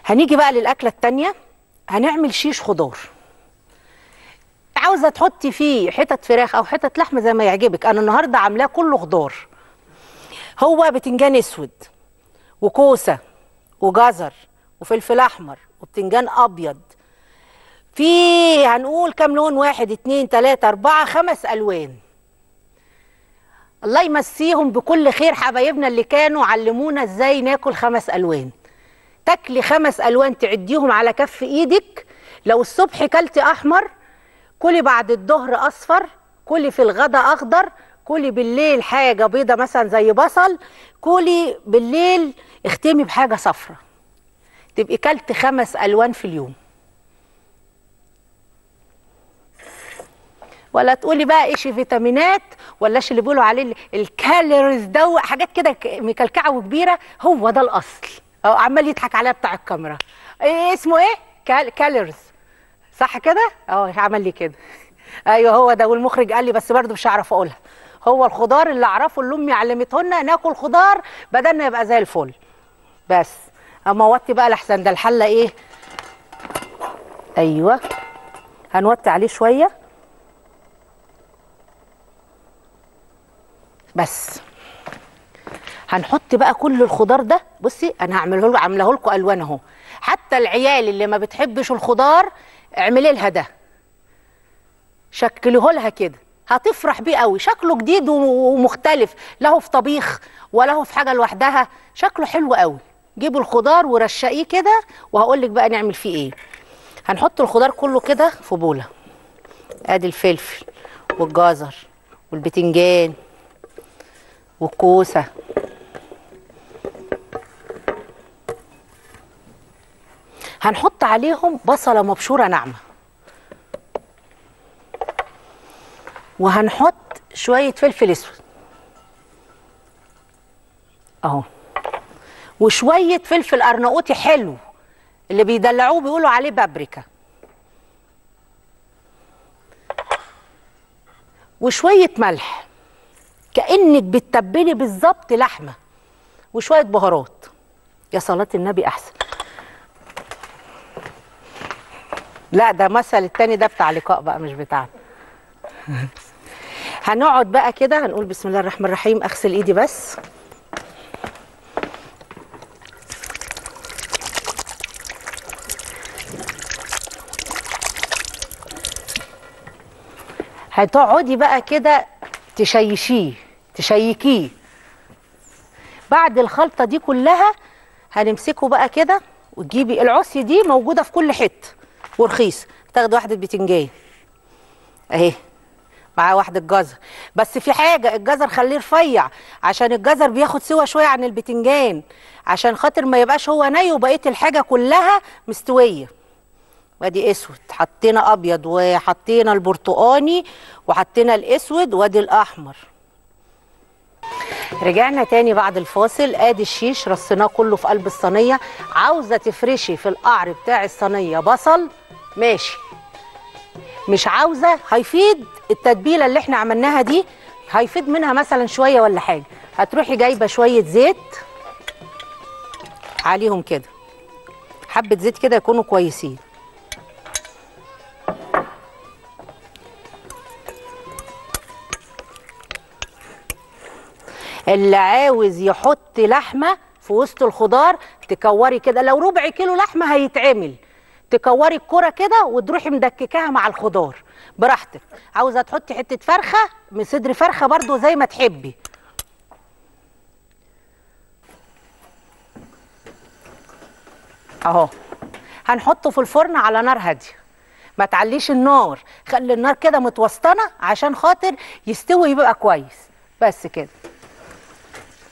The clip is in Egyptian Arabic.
هنيجي بقى للاكله التانية هنعمل شيش خضار عاوزه تحطي فيه حتت فراخ او حتت لحمه زي ما يعجبك انا النهارده عاملاه كله خضار هو بتنجان اسود وكوسه وجزر وفلفل احمر وبتنجان ابيض في هنقول كام لون واحد اتنين تلاته اربعه خمس الوان الله يمسيهم بكل خير حبايبنا اللي كانوا علمونا ازاي ناكل خمس الوان تاكلي خمس الوان تعديهم على كف ايدك لو الصبح كلتي احمر كلي بعد الظهر اصفر كلي في الغدا اخضر كلي بالليل حاجه بيضه مثلا زي بصل كلي بالليل اختمي بحاجه صفرة تبقي كلت خمس الوان في اليوم ولا تقولي بقى ايش فيتامينات ولا ايش اللي بيقولوا عليه الكالوريز ده حاجات كده ك- مكلكعه وكبيره هو ده الاصل أهو عمال يضحك عليا بتاع الكاميرا إيه اسمه ايه كال كالوريز صح كده اه عمل لي كده ايوه هو ده والمخرج قال لي بس برضه مش هعرف اقولها هو الخضار اللي اعرفه اللي امي علمتهولنا ناكل خضار بدلنا يبقى زي الفل بس اما وطي بقى لحسن ده الحله ايه ايوه هنوطي عليه شويه بس هنحط بقى كل الخضار ده بصي انا هعمله له عامله لكم الوان اهو حتى العيال اللي ما بتحبش الخضار اعملي لها ده شكليه لها كده هتفرح بيه قوي شكله جديد و- ومختلف لا هو في طبيخ ولا هو في حاجه لوحدها شكله حلو قوي جيبوا الخضار ورشقيه كده وهقول لك بقى نعمل فيه ايه هنحط الخضار كله كده في بوله ادي الفلفل والجزر والبتنجان والكوسه هنحط عليهم بصله مبشوره ناعمه وهنحط شويه فلفل اسود اهو وشويه فلفل ارناؤوطي حلو اللي بيدلعوه بيقولوا عليه بابريكا وشويه ملح كانك بتتبلي بالظبط لحمه وشويه بهارات يا صلاه النبي احسن لا ده مثل التاني ده بتاع لقاء بقى مش بتاعنا هنقعد بقى كده هنقول بسم الله الرحمن الرحيم اغسل ايدي بس هتقعدي بقى كده تشيشيه تشيكيه بعد الخلطه دي كلها هنمسكه بقى كده وتجيبي العصي دي موجوده في كل حته ورخيص تاخدي واحده بتنجان اهي معاه واحده جزر بس في حاجه الجزر خليه رفيع عشان الجزر بياخد سوا شويه عن البتنجان عشان خاطر ما يبقاش هو ني وبقيه الحاجه كلها مستويه وادي اسود حطينا ابيض وحطينا البرتقاني وحطينا الاسود وادي الاحمر رجعنا تاني بعد الفاصل ادي الشيش رصيناه كله في قلب الصينيه عاوزه تفرشي في القعر بتاع الصينيه بصل ماشي مش عاوزه هيفيد التتبيله اللي احنا عملناها دي هيفيد منها مثلا شويه ولا حاجه هتروحي جايبه شويه زيت عليهم كده حبه زيت كده يكونوا كويسين اللي عاوز يحط لحمه في وسط الخضار تكوري كده لو ربع كيلو لحمه هيتعمل تكوري الكرة كده وتروحي مدككاها مع الخضار براحتك عاوزه تحطي حته فرخه من صدر فرخه برضو زي ما تحبي اهو هنحطه في الفرن على نار هاديه ما تعليش النار خلي النار كده متوسطنه عشان خاطر يستوي يبقى كويس بس كده